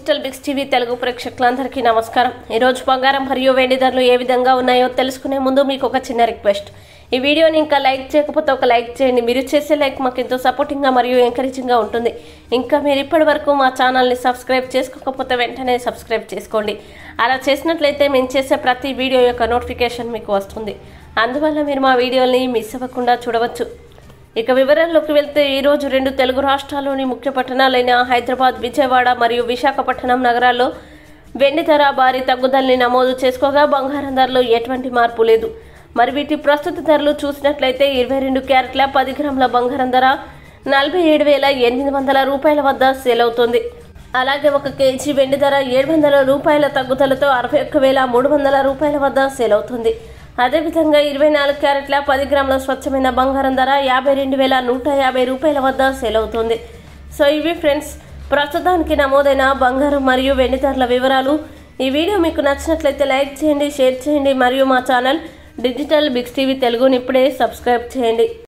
digital Biggs TV Telugu ప్రేక్షకులందరికీ నమస్కారం ఈరోజు బంగారం మరియు వెండి ధరలు ఏ విధంగా ఉన్నాయో తెలుసుకునే ముందు మీకు ఒక చిన్న రిక్వెస్ట్ ఈ వీడియోని ఇంకా లైక్ చేయకపోతే ఒక లైక్ చేయండి మీరు చేసే లైక్ మాకు ఎంతో సపోర్టింగ్గా మరియు ఎంకరేజింగ్గా ఉంటుంది ఇంకా మీరు ఇప్పటి వరకు మా ఛానల్ని సబ్స్క్రైబ్ చేసుకోకపోతే వెంటనే సబ్స్క్రైబ్ చేసుకోండి అలా చేసినట్లయితే మేము చేసే ప్రతి వీడియో యొక్క నోటిఫికేషన్ మీకు వస్తుంది అందువల్ల మీరు మా వీడియోని మిస్ అవ్వకుండా చూడవచ్చు ఇక వివరాల్లోకి వెళ్తే ఈరోజు రెండు తెలుగు రాష్ట్రాల్లోని ముఖ్య పట్టణాలైన హైదరాబాద్ విజయవాడ మరియు విశాఖపట్నం నగరాల్లో వెండి ధర భారీ తగ్గుదలని నమోదు చేసుకోగా బంగారం ధరలో ఎటువంటి మార్పు లేదు మరి వీటి ప్రస్తుత ధరలు చూసినట్లయితే ఇరవై రెండు క్యారెట్ల పది గ్రాముల బంగారం ధర నలభై ఏడు వేల ఎనిమిది వందల రూపాయల వద్ద సేల్ అవుతుంది అలాగే ఒక కేజీ వెండి ధర ఏడు వందల రూపాయల తగ్గుదలతో అరవై ఒక్క వేల మూడు వందల రూపాయల వద్ద సేల్ అవుతుంది అదేవిధంగా ఇరవై నాలుగు క్యారెట్ల పది గ్రాముల స్వచ్ఛమైన బంగారం ధర యాభై రెండు వేల నూట యాభై రూపాయల వద్ద సేల్ అవుతుంది సో ఇవి ఫ్రెండ్స్ ప్రస్తుతానికి నమోదైన బంగారం మరియు వెండి ధరల వివరాలు ఈ వీడియో మీకు నచ్చినట్లయితే లైక్ చేయండి షేర్ చేయండి మరియు మా ఛానల్ డిజిటల్ బిగ్స్ టీవీ తెలుగుని ఇప్పుడే సబ్స్క్రైబ్ చేయండి